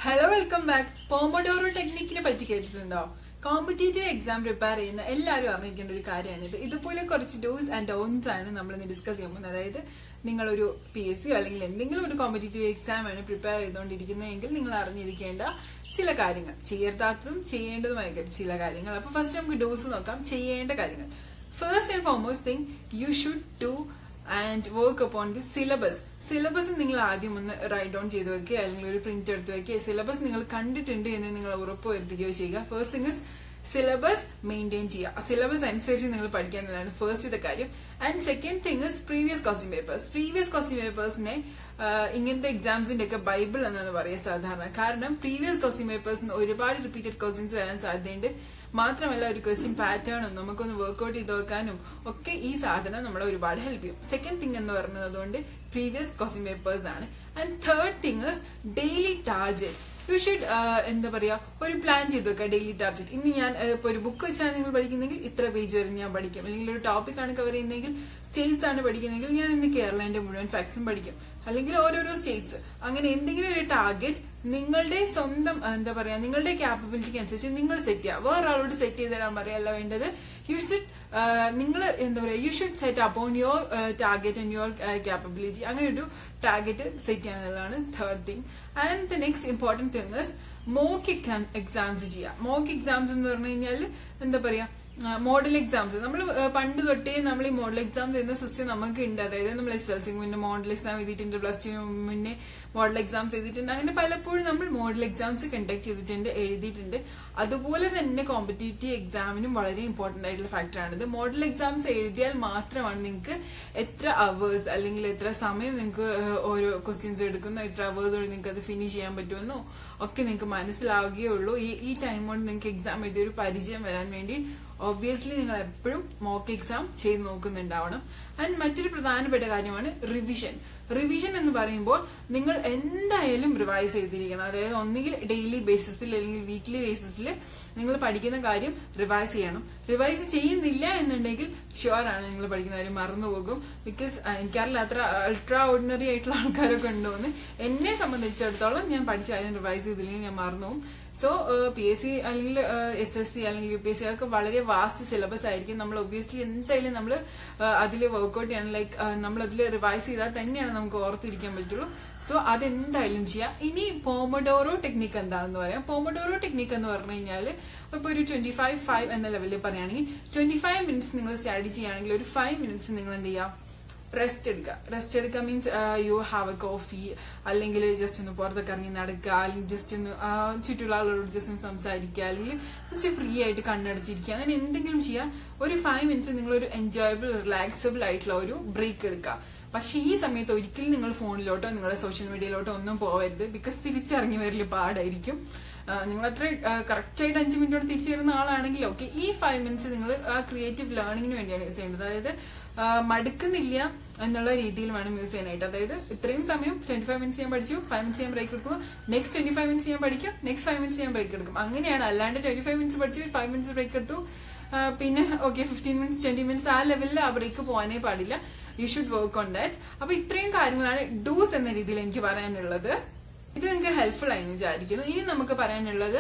hello welcome back pomodoro ടെക്നിക്കിനെ പറ്റി കേട്ടിട്ടുണ്ടോ കോമ്പറ്റേറ്റീവ് എക്സാം പ്രിപ്പയർ ചെയ്യുന്ന എല്ലാവരും അറിഞ്ഞിരിക്കേണ്ട ഒരു കാര്യമാണ് ഇത് ഇതുപോലെ കുറച്ച് ഡോസ് ആൻഡ് ഡോൺസ് ആണ് നമ്മൾ ഇന്ന് ഡിസ്കസ് ചെയ്യാൻ പോകുന്നത് അതായത് നിങ്ങളൊരു പി എസ് സി അല്ലെങ്കിൽ എന്തെങ്കിലും ഒരു കോമ്പറ്റേറ്റീവ് എക്സാം ആണ് പ്രിപ്പയർ ചെയ്തുകൊണ്ടിരിക്കുന്നതെങ്കിൽ നിങ്ങൾ അറിഞ്ഞിരിക്കേണ്ട ചില കാര്യങ്ങൾ ചെയ്യരുതാത്തതും ചെയ്യേണ്ടതുമായ ചില കാര്യങ്ങൾ അപ്പൊ ഫസ്റ്റ് നമുക്ക് ഡോസ് നോക്കാം ചെയ്യേണ്ട കാര്യങ്ങൾ first and foremost thing you should do and work upon the syllabus syllabus നിങ്ങൾ ആദ്യം ഒന്ന് റൈറ്റ് ഡൗൺ ചെയ്ത് വെക്കുക അല്ലെങ്കിൽ ഒരു പ്രിന്റ് എടുത്ത് വെക്കുക സിലബസ് നിങ്ങൾ കണ്ടിട്ടുണ്ട് എന്ന് നിങ്ങൾ ഉറപ്പ് വരുത്തുകയോ ചെയ്യുക first thing is syllabus maintain ചെയ്യുക സിലബസ് അനുസരിച്ച് നിങ്ങൾ പഠിക്കാനുള്ളതാണ് ഫസ്റ്റ് ഇത് കാര്യം and second thing is previous question papers previous question പേപ്പേഴ്സിനെ ഇങ്ങനത്തെ എക്സാംസിന്റെ ഒക്കെ ബൈബിൾ എന്നാണ് പറയുക സാധാരണ കാരണം പ്രീവിയസ് ക്വസ്റ്റ്യൻ പേപ്പേഴ്സിന് ഒരുപാട് റിപ്പീറ്റഡ് ക്വസ്റ്റ്യൻസ് വരാൻ സാധ്യതയുണ്ട് മാത്രമല്ല ഒരു ക്വസ്റ്റ്യൻ പാറ്റേണും നമുക്കൊന്ന് വർക്ക്ഔട്ട് ചെയ്ത് വെക്കാനും ഒക്കെ ഈ സാധനം നമ്മളെ ഒരുപാട് ഹെൽപ്പ് ചെയ്യും സെക്കൻഡ് തിങ് എന്ന് പറയുന്നത് അതുകൊണ്ട് പ്രീവിയസ് ക്വസ്റ്റ്യൻ പേപ്പേഴ്സ് ആണ് and third thing is daily target you should എന്താ പറയാ ഒരു പ്ലാൻ ചെയ്ത് വെക്കുക ഡെയിലി ടാർജറ്റ് ഇന്ന് ഞാൻ ഇപ്പൊ ഒരു ബുക്ക് വെച്ചാണ് നിങ്ങൾ പഠിക്കുന്നെങ്കിൽ ഇത്ര പേജ് വരെ ഞാൻ പഠിക്കും അല്ലെങ്കിൽ ഒരു ടോപ്പിക് ആണ് കവർ ചെയ്യുന്നതെങ്കിൽ സ്റ്റേറ്റ്സ് ആണ് പഠിക്കുന്നതെങ്കിൽ ഞാൻ ഇന്ന് കേരളന്റെ മുഴുവൻ ഫാക്ട്സും പഠിക്കും അല്ലെങ്കിൽ ഓരോരോ സ്റ്റേറ്റ്സ് അങ്ങനെ എന്തെങ്കിലും ഒരു ടാർഗറ്റ് നിങ്ങളുടെ സ്വന്തം എന്താ പറയാ നിങ്ങളുടെ ക്യാപ്പബിലിറ്റിക്ക് അനുസരിച്ച് നിങ്ങൾ സെറ്റ് ചെയ്യുക വേറൊരാളോട് സെറ്റ് ചെയ്ത് തരാൻ പറയല്ല വേണ്ടത് യു ഷുഡ് നിങ്ങൾ എന്താ പറയാ you should set upon your target and your capability അങ്ങനെ ഒരു ടാർഗറ്റ് സെറ്റ് ചെയ്യാനുള്ളതാണ് third thing and the next important thing is mock exams ചെയ്യുക മോക്ക് എക്സാംസ് എന്ന് പറഞ്ഞു കഴിഞ്ഞാൽ എന്താ പറയാ മോഡൽ എക്സാംസ് നമ്മൾ പണ്ട് തൊട്ടേ നമ്മൾ ഈ മോഡൽ എക്സാംസ് എന്ന സിസ്റ്റം നമുക്ക് ഉണ്ട് അതായത് നമ്മൾ എസ് എൽ സി മുന്നേ മോഡൽ എക്സാം എഴുതിയിട്ടുണ്ട് പ്ലസ് ടു മുന്നേ മോഡൽ എക്സാംസ് എഴുതിയിട്ടുണ്ട് അങ്ങനെ പലപ്പോഴും നമ്മൾ മോഡൽ എക്സാംസ് കണ്ടക്ട് ചെയ്തിട്ടുണ്ട് എഴുതിയിട്ടുണ്ട് അതുപോലെ തന്നെ കോമ്പറ്റേറ്റീവ് എക്സാമിനും വളരെ ഇമ്പോർട്ടന്റ് ആയിട്ടുള്ള ഫാക്ടറാണിത് മോഡൽ എക്സാംസ് എഴുതിയാൽ മാത്രമാണ് നിങ്ങൾക്ക് എത്ര അവേഴ്സ് അല്ലെങ്കിൽ എത്ര സമയം നിങ്ങൾക്ക് ഓരോ ക്വസ്റ്റ്യൻസ് എടുക്കുന്നു എത്ര അവേഴ്സ് കൊണ്ട് നിങ്ങൾക്ക് അത് ഫിനിഷ് ചെയ്യാൻ പറ്റുമെന്നോ ഒക്കെ നിങ്ങൾക്ക് മനസ്സിലാവുകയുള്ളൂ ഈ ഈ ടൈം കൊണ്ട് നിങ്ങൾക്ക് എക്സാം എഴുതിയ ഒരു പരിചയം വരാൻ വേണ്ടി ഒബ്വിയസ്ലി നിങ്ങൾ എപ്പോഴും മോക്ക് എക്സാം ചെയ്ത് നോക്കുന്നുണ്ടാവണം ആൻഡ് മറ്റൊരു പ്രധാനപ്പെട്ട കാര്യമാണ് റിവിഷൻ റിവിഷൻ എന്ന് പറയുമ്പോൾ നിങ്ങൾ എന്തായാലും റിവൈസ് ചെയ്തിരിക്കണം അതായത് ഒന്നുകിൽ ഡെയിലി ബേസിസിൽ അല്ലെങ്കിൽ വീക്ക്ലി ബേസിസിൽ നിങ്ങൾ പഠിക്കുന്ന കാര്യം റിവൈസ് ചെയ്യണം റിവൈസ് ചെയ്യുന്നില്ല എന്നുണ്ടെങ്കിൽ ഷുവർ ആണ് നിങ്ങൾ പഠിക്കുന്ന കാര്യം മറന്നുപോകും ബിക്കോസ് എനിക്കറിയില്ല അത്ര അൾട്രാ ഓർഡിനറി ആയിട്ടുള്ള ആൾക്കാരൊക്കെ ഉണ്ടോ എന്ന് എന്നെ സംബന്ധിച്ചിടത്തോളം ഞാൻ പഠിച്ച കാര്യം റിവൈസ് ചെയ്തില്ലെങ്കിൽ ഞാൻ മറന്നുപോകും സോ പി എസ് സി അല്ലെങ്കിൽ എസ് എസ് സി അല്ലെങ്കിൽ യു പി എസ് സി അതൊക്കെ വളരെ വാസ്റ്റ് സിലബസ് ആയിരിക്കും നമ്മൾ ഒബ്വിയസ്ലി എന്തായാലും നമ്മൾ അതിൽ വർക്ക്ഔട്ട് ചെയ്യണം ലൈക്ക് നമ്മൾ അതിൽ റിവൈസ് ചെയ്താൽ തന്നെയാണ് നമുക്ക് ഓർത്തിരിക്കാൻ പറ്റുള്ളൂ സോ അതെന്തായാലും ചെയ്യാം ഇനി പോമഡോറോ ടെക്നിക്ക് എന്താണെന്ന് പറയാം പോമഡോറോ ടെക്നിക്ക് എന്ന് പറഞ്ഞു കഴിഞ്ഞാൽ ഇപ്പൊ ഒരു ട്വന്റി ഫൈവ് ഫൈവ് എന്ന ലെവലിൽ പറയുകയാണെങ്കിൽ ട്വന്റി ഫൈവ് മിനിറ്റ്സ് നിങ്ങൾ സ്റ്റഡി ചെയ്യുകയാണെങ്കിൽ ഒരു ഫൈവ് മിനിറ്റ്സ് നിങ്ങൾ എന്ത് ചെയ്യാം റെസ്റ്റ് എടുക്കുക റെസ്റ്റ് എടുക്കുക means you have a coffee അല്ലെങ്കിൽ ജസ്റ്റ് ഒന്ന് പുറത്തൊക്കെ ഇറങ്ങി നടക്കുക അല്ലെങ്കിൽ ജസ്റ്റ് ഒന്ന് ചുറ്റുള്ള ആളോട് ജസ്റ്റ് ഒന്ന് സംസാരിക്കുക അല്ലെങ്കിൽ ജസ്റ്റ് ഫ്രീ ആയിട്ട് കണ്ണടച്ചിരിക്കുക അങ്ങനെ എന്തെങ്കിലും ചെയ്യുക ഒരു ഫൈവ് മിനിറ്റ്സ് നിങ്ങൾ ഒരു എൻജോയബിൾ റിലാക്സബിൾ ആയിട്ടുള്ള ഒരു ബ്രേക്ക് എടുക്കുക പക്ഷെ ഈ സമയത്ത് ഒരിക്കലും നിങ്ങൾ ഫോണിലോട്ടോ നിങ്ങളുടെ സോഷ്യൽ മീഡിയയിലോട്ടോ ഒന്നും പോകരുത് ബിക്കോസ് തിരിച്ചിറങ്ങി വരൽ പാടായിരിക്കും നിങ്ങൾ അത്ര കറക്റ്റ് ആയിട്ട് അഞ്ച് മിനിറ്റോട് തിരിച്ചു വരുന്ന ആളാണെങ്കിൽ ഓക്കെ ഈ ഫൈവ് മിനിറ്റ്സ് നിങ്ങൾ ആ ക്രിയേറ്റീവ് ലേണിംഗിന് വേണ്ടിയാണ് യൂസ് ചെയ്യേണ്ടത് അതായത് മടുക്കുന്നില്ല എന്നുള്ള രീതിയിൽ വേണം യൂസ് ചെയ്യാനായിട്ട് അതായത് ഇത്രയും സമയം ട്വന്റി ഫൈവ് മിനിറ്റ്സ് ഞാൻ പഠിച്ചു ഫൈവ് മിനിറ്റ്സ് ഞാൻ ബ്രേക്ക് എടുക്കും നെക്സ്റ്റ് ട്വന്റി ഫൈവ് മിനിറ്റ്സ് ഞാൻ പഠിക്കും നെക്സ്റ്റ് ഫൈവ് മിനിറ്റ്സ് ഞാൻ ബ്രേക്ക് എടുക്കും അങ്ങനെയാണ് അല്ലാണ്ട് ട്വന്റി ഫൈവ് മിനിറ്റ്സ് പഠിച്ചു ഫൈവ് മിനിറ്റ്സ് ബ്രേക്ക് എടുത്തു പിന്നെ okay fifteen minutes twenty minutes ആ ലെവലിൽ ആ ബ്രേക്ക് പോകാനേ പാടില്ല you should work on that അപ്പൊ ഇത്രയും കാര്യങ്ങളാണ് ഡൂസ് എന്ന രീതിയിൽ എനിക്ക് പറയാനുള്ളത് ഇത് നിങ്ങൾക്ക് ഹെൽപ്ഫുൾ ആയി വിചാരിക്കുന്നു ഇനി നമുക്ക് പറയാനുള്ളത്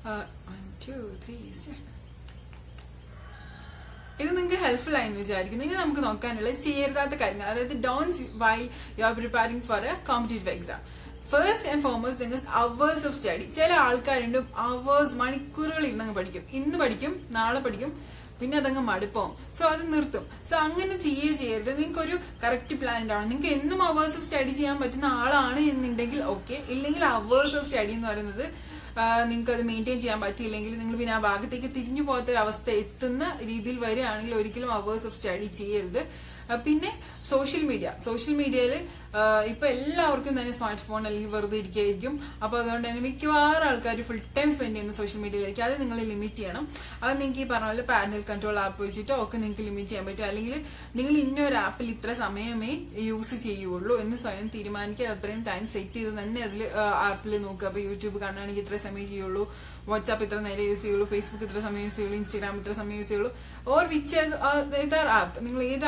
ഇത് നിങ്ങൾക്ക് ഹെൽപ്ഫുൾ ആയി വിചാരിക്കുന്നു ഇനി നമുക്ക് നോക്കാനുള്ളത് ചെയ്യരുതാത്ത കാര്യങ്ങൾ അതായത് don'ts why you are preparing for a competitive exam first and foremost things hours of study ചില ആൾക്കാരുണ്ട് അവേഴ്സ് മണിക്കൂറുകൾ ഇരുന്നങ്ങ് പഠിക്കും ഇന്ന് പഠിക്കും നാളെ പഠിക്കും പിന്നെ അതങ്ങ് മടുപ്പം സോ അത് നിർത്തും സോ അങ്ങനെ ചെയ്യേ ചെയ്യരുത് നിങ്ങൾക്ക് ഒരു കറക്റ്റ് പ്ലാൻ ഉണ്ടാവണം നിങ്ങൾക്ക് എന്നും അവേഴ്സ് ഓഫ് സ്റ്റഡി ചെയ്യാൻ പറ്റുന്ന ആളാണ് എന്നുണ്ടെങ്കിൽ ഓക്കെ ഇല്ലെങ്കിൽ അവേഴ്സ് ഓഫ് സ്റ്റഡി എന്ന് പറയുന്നത് നിങ്ങൾക്ക് അത് മെയിൻറ്റെയിൻ ചെയ്യാൻ പറ്റിയില്ലെങ്കിൽ നിങ്ങൾ പിന്നെ ആ ഭാഗത്തേക്ക് തിരിഞ്ഞു പോകാത്ത ഒരു അവസ്ഥ എത്തുന്ന രീതിയിൽ വരികയാണെങ്കിൽ ഒരിക്കലും അവേഴ്സ് ഓഫ് സ്റ്റഡി ചെയ്യരുത് പിന്നെ സോഷ്യൽ മീഡിയ സോഷ്യൽ മീഡിയയിൽ ഇപ്പൊ എല്ലാവർക്കും തന്നെ സ്മാർട്ട് ഫോൺ അല്ലെങ്കിൽ വെറുതെ ഇരിക്കുകയായിരിക്കും അപ്പൊ അതുകൊണ്ട് തന്നെ മിക്കവാറും ആൾക്കാർ ഫുൾ ടൈം സ്പെൻഡ് ചെയ്യുന്ന സോഷ്യൽ മീഡിയയിലായിരിക്കും അത് നിങ്ങൾ ലിമിറ്റ് ചെയ്യണം അത് നിങ്ങൾക്ക് ഈ പറഞ്ഞ പോലെ പാനൽ കൺട്രോൾ ആപ്പ് വെച്ചിട്ടോ ഒക്കെ നിങ്ങൾക്ക് ലിമിറ്റ് ചെയ്യാൻ പറ്റും അല്ലെങ്കിൽ നിങ്ങൾ ഇന്നൊരു ആപ്പിൽ ഇത്ര സമയമേ യൂസ് ചെയ്യുള്ളൂ എന്ന് സ്വയം തീരുമാനിക്കുക അത്രയും ടൈം സെറ്റ് ചെയ്ത് തന്നെ അതിൽ ആപ്പിൽ നോക്കുക അപ്പൊ യൂട്യൂബ് കാണുകയാണെങ്കിൽ ഇത്ര സമയം ചെയ്യുള്ളൂ വാട്സാപ്പ് ഇത്ര നേരം യൂസ് ചെയ്യുള്ളൂ ഫേസ്ബുക്ക് ഇത്ര സമയം യൂസ് ചെയ്യുള്ളൂ ഇൻസ്റ്റാഗ്രാം ഇത്ര സമയം യൂസ് ചെയ്യുള്ളൂ ഓർ വിച്ച് ഏതർ ആപ്പ് നിങ്ങൾ ഏത് ആപ്പ് യൂസ്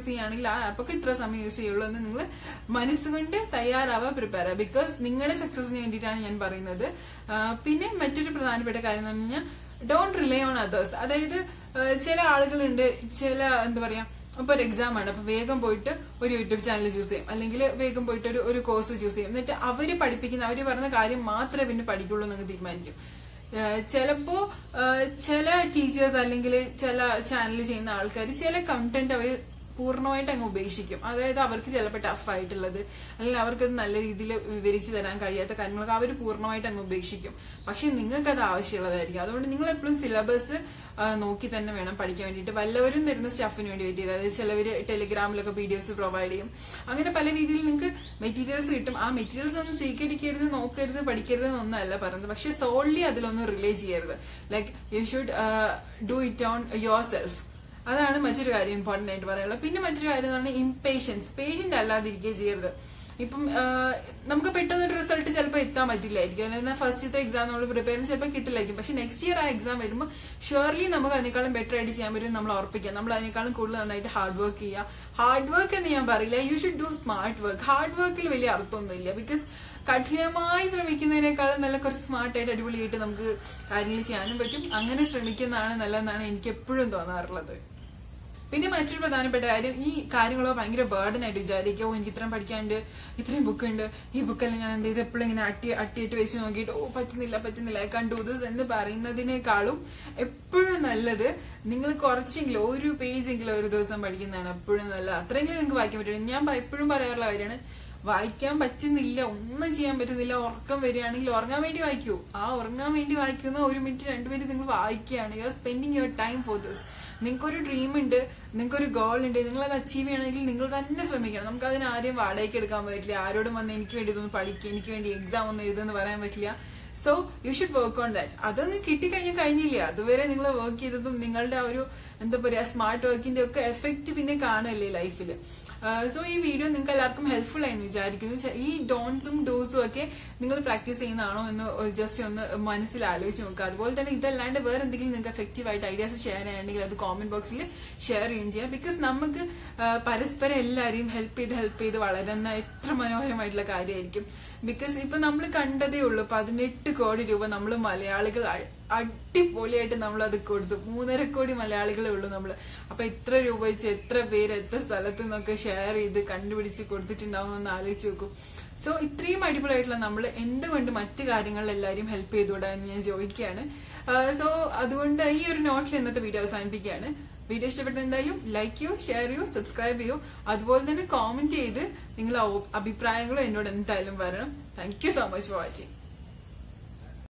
ചെയ്യുകയാണെങ്കിൽ ആ ആപ്പൊക്കെ ഇത്ര സമയം യൂസ് ചെയ്യുള്ളൂ എന്ന് നിങ്ങൾ മനസ്സുകൊണ്ട് തയ്യാറാവുക പ്രിപ്പയർ ആവുക ബിക്കോസ് നിങ്ങളുടെ സക്സസിന് വേണ്ടിയിട്ടാണ് ഞാൻ പറയുന്നത് ആ, പിന്നെ മറ്റൊരു പ്രധാനപ്പെട്ട കാര്യം എന്ന് പറഞ്ഞു കഴിഞ്ഞാൽ ഡോണ്ട് റിലേ ഓൺ അതേഴ്സ് അതായത് ആ, ചില ആളുകളുണ്ട് ചില എന്താ പറയാ അപ്പൊ ഒരു എക്സാം ആണ് അപ്പൊ വേഗം പോയിട്ട് ഒരു യൂട്യൂബ് ചാനൽ ചൂസ് ചെയ്യും അല്ലെങ്കിൽ വേഗം പോയിട്ട് ഒരു ഒരു കോഴ്സ് ചൂസ് ചെയ്യും എന്നിട്ട് അവര് പഠിപ്പിക്കുന്ന അവര് പറയുന്ന കാര്യം മാത്രമേ പിന്നെ പഠിക്കുള്ളൂ എന്ന് തീരുമാനിക്കും ഏഹ് ചിലപ്പോ ഏഹ് ചില ടീച്ചേഴ്സ് അല്ലെങ്കിൽ ചില ചാനൽ ചെയ്യുന്ന ആൾക്കാർ ചില കണ്ടന്റ് അവർ പൂർണ്ണമായിട്ട് അങ്ങ് ഉപേക്ഷിക്കും അതായത് അവർക്ക് ചിലപ്പോൾ ടഫ് ആയിട്ടുള്ളത് അല്ലെങ്കിൽ അവർക്ക് അത് നല്ല രീതിയിൽ വിവരിച്ചു തരാൻ കഴിയാത്ത കാര്യങ്ങളൊക്കെ അവർ പൂർണ്ണമായിട്ട് അങ്ങ് ഉപേക്ഷിക്കും പക്ഷെ നിങ്ങൾക്ക് അത് ആവശ്യമുള്ളതായിരിക്കും അതുകൊണ്ട് നിങ്ങൾ എപ്പോഴും സിലബസ് നോക്കി തന്നെ വേണം പഠിക്കാൻ വേണ്ടിയിട്ട് വല്ലവരും തരുന്ന സ്റ്റാഫിന് വേണ്ടി വെയിറ്റ് ചെയ്ത് അതായത് ചിലവര് ടെലിഗ്രാമിലൊക്കെ പി ഡി എഫ് പ്രൊവൈഡ് ചെയ്യും അങ്ങനെ പല രീതിയിൽ നിങ്ങൾക്ക് മെറ്റീരിയൽസ് കിട്ടും ആ മെറ്റീരിയൽസ് ഒന്നും സ്വീകരിക്കരുത് നോക്കരുത് പഠിക്കരുത് എന്നൊന്നല്ല പറയുന്നത് പക്ഷെ സോൾലി അതിലൊന്നും റിലേ ചെയ്യരുത് like you should do it on yourself അതാണ് മറ്റൊരു കാര്യം ഇമ്പോർട്ടന്റ് ആയിട്ട് പറയാനുള്ളത് പിന്നെ മറ്റൊരു കാര്യം എന്ന് പറഞ്ഞാൽ ഇംപേഷ്യൻസ് പേഷ്യന്റ് അല്ലാതിരിക്കുകയും ചെയ്യരുത് ഇപ്പം ആ, നമുക്ക് പെട്ടെന്ന് ഒരു റിസൾട്ട് ചിലപ്പോൾ എത്താൻ പറ്റില്ലായിരിക്കും അല്ലെങ്കിൽ ഫസ്റ്റത്തെ എക്സാം നമ്മൾ പ്രിപ്പയർ ചെയ്യുന്ന ചിലപ്പോൾ കിട്ടില്ലായിരിക്കും പക്ഷെ നെക്സ്റ്റ് ഇയർ ആ എക്സാം വരുമ്പോൾ ഷുവർലി നമുക്ക് അതിനേക്കാളും ബെറ്റർ ആയിട്ട് ചെയ്യാൻ പറ്റും നമ്മൾ ഉറപ്പിക്കാം നമ്മൾ അതിനേക്കാളും കൂടുതൽ നന്നായിട്ട് ഹാർഡ് വർക്ക് ചെയ്യുക ഹാർഡ് വർക്ക് എന്ന് ഞാൻ പറയില്ല you should do smart work hard വർക്കിൽ വലിയ അർത്ഥമൊന്നുമില്ല ബിക്കോസ് കഠിനമായി ശ്രമിക്കുന്നതിനേക്കാളും നല്ല കുറച്ച് സ്മാർട്ടായിട്ട് അടിപൊളിയായിട്ട് നമുക്ക് കാര്യങ്ങൾ ചെയ്യാനും പറ്റും അങ്ങനെ ശ്രമിക്കുന്നതാണ് നല്ലതെന്നാണ് എനിക്ക് എപ്പോഴും തോന്നാറുള്ളത് പിന്നെ മറ്റൊരു പ്രധാനപ്പെട്ട കാര്യം ഈ കാര്യങ്ങളോ ഭയങ്കര ബേർഡൻ ആയിട്ട് വിചാരിക്കുക ഓ എനിക്ക് ഇത്രയും പഠിക്കാനുണ്ട് ഇത്രയും ബുക്ക് ഉണ്ട് ഈ ബുക്കെല്ലാം ഞാൻ എന്ത് ചെയ്ത് എപ്പോഴും ഇങ്ങനെ അട്ടി അട്ടിയിട്ട് വെച്ച് നോക്കിയിട്ട് ഓ പറ്റുന്നില്ല പറ്റുന്നില്ല ഐ കൺ ഡു ദിസ് എന്ന് പറയുന്നതിനേക്കാളും എപ്പോഴും നല്ലത് നിങ്ങൾ കുറച്ചെങ്കിലും ഒരു പേജെങ്കിലും ഒരു ദിവസം പഠിക്കുന്നതാണ് എപ്പോഴും നല്ലത് അത്രയെങ്കിലും നിങ്ങൾക്ക് വായിക്കാൻ പറ്റും ഞാൻ പ- എപ്പോഴും പറയാറുള്ള കാര്യമാണ് വായിക്കാൻ പറ്റുന്നില്ല ഒന്നും ചെയ്യാൻ പറ്റുന്നില്ല ഉറക്കം വരികയാണെങ്കിൽ ഉറങ്ങാൻ വേണ്ടി വായിക്കൂ ആ ഉറങ്ങാൻ വേണ്ടി വായിക്കുന്ന ഒരു മിനിറ്റ് രണ്ട് മിനിറ്റ് നിങ്ങൾ വായിക്കുകയാണ് you are spending your time for this നിങ്ങൾക്കൊരു ഡ്രീം ഉണ്ട് നിങ്ങൾക്കൊരു ഗോൾ ഉണ്ട് നിങ്ങൾ അത് അച്ചീവ് ചെയ്യണമെങ്കിൽ നിങ്ങൾ തന്നെ ശ്രമിക്കണം നമുക്ക് അതിന് ആരെയും വാടകയ്ക്ക് എടുക്കാൻ പറ്റില്ല ആരോടും വന്ന് എനിക്ക് വേണ്ടി ഇതൊന്ന് പഠിക്കുക എനിക്ക് വേണ്ടി എക്സാം ഒന്നും എഴുതുമെന്ന് പറയാൻ പറ്റില്ല so you should work on that അതൊന്ന് കിട്ടിക്കഴിഞ്ഞാൽ കഴിഞ്ഞില്ല അതുവരെ നിങ്ങൾ വർക്ക് ചെയ്തതും നിങ്ങളുടെ ആ ഒരു എന്താ പറയാ സ്മാർട്ട് വർക്കിന്റെ ഒക്കെ എഫക്റ്റ് പിന്നെ കാണല്ലേ ലൈഫിൽ സോ ഈ വീഡിയോ നിങ്ങൾക്ക് എല്ലാവർക്കും ഹെൽപ്ഫുൾ ആയെന്ന് വിചാരിക്കുന്നു ചെ- ഈ ഡോൺസും ഡോസും ഒക്കെ നിങ്ങൾ പ്രാക്ടീസ് ചെയ്യുന്നതാണോ എന്ന് ജസ്റ്റ് ഒന്ന് മനസ്സിൽ ആലോചിച്ച് നോക്കുക അതുപോലെ തന്നെ ഇതല്ലാണ്ട് വേറെ എന്തെങ്കിലും നിങ്ങൾക്ക് എഫക്റ്റീവ് ആയിട്ട് ഐഡിയാസ് ഷെയർ ചെയ്യാനുണ്ടെങ്കിൽ അത് കോമന്റ് ബോക്സിൽ ഷെയർ ചെയ്യുകയും ചെയ്യാം ബിക്കോസ് നമുക്ക് ആ, പരസ്പരം എല്ലാവരെയും ഹെൽപ്പ് ചെയ്ത് ഹെൽപ്പ് ചെയ്ത് വളരുന്ന എത്ര മനോഹരമായിട്ടുള്ള കാര്യമായിരിക്കും ബിക്കോസ് ഇപ്പൊ നമ്മൾ കണ്ടതേ ഉള്ളൂ പതിനെട്ട് കോടി രൂപ നമ്മൾ മലയാളികൾ അ- അടിപൊളിയായിട്ട് നമ്മൾ അത് കൊടുത്തു മൂന്നര കോടി മലയാളികളേ ഉള്ളൂ നമ്മൾ അപ്പൊ എത്ര രൂപ വെച്ച് എത്ര പേര് എത്ര സ്ഥലത്തു നിന്നൊക്കെ ഷെയർ ചെയ്ത് കണ്ടുപിടിച്ച് കൊടുത്തിട്ടുണ്ടാവും എന്ന് ആലോചിച്ച് നോക്കും സോ ഇത്രയും അടിപൊളിയായിട്ടുള്ള നമ്മൾ എന്തുകൊണ്ട് മറ്റു കാര്യങ്ങളിൽ എല്ലാവരും ഹെൽപ്പ് ചെയ്തുകൂടാ എന്ന് ഞാൻ ചോദിക്കുകയാണ് സോ അതുകൊണ്ട് ഈ ഒരു നോട്ടിൽ ഇന്നത്തെ വീഡിയോ അവസാനിപ്പിക്കുകയാണ് വീഡിയോ ഇഷ്ടപ്പെട്ട എന്തായാലും ലൈക്ക് ചെയ്യൂ ഷെയർ ചെയ്യൂ സബ്സ്ക്രൈബ് ചെയ്യൂ അതുപോലെ തന്നെ കോമെന്റ് ചെയ്ത് നിങ്ങളുടെ അഭിപ്രായങ്ങളും എന്നോട് എന്തായാലും പറയണം thank you so much for watching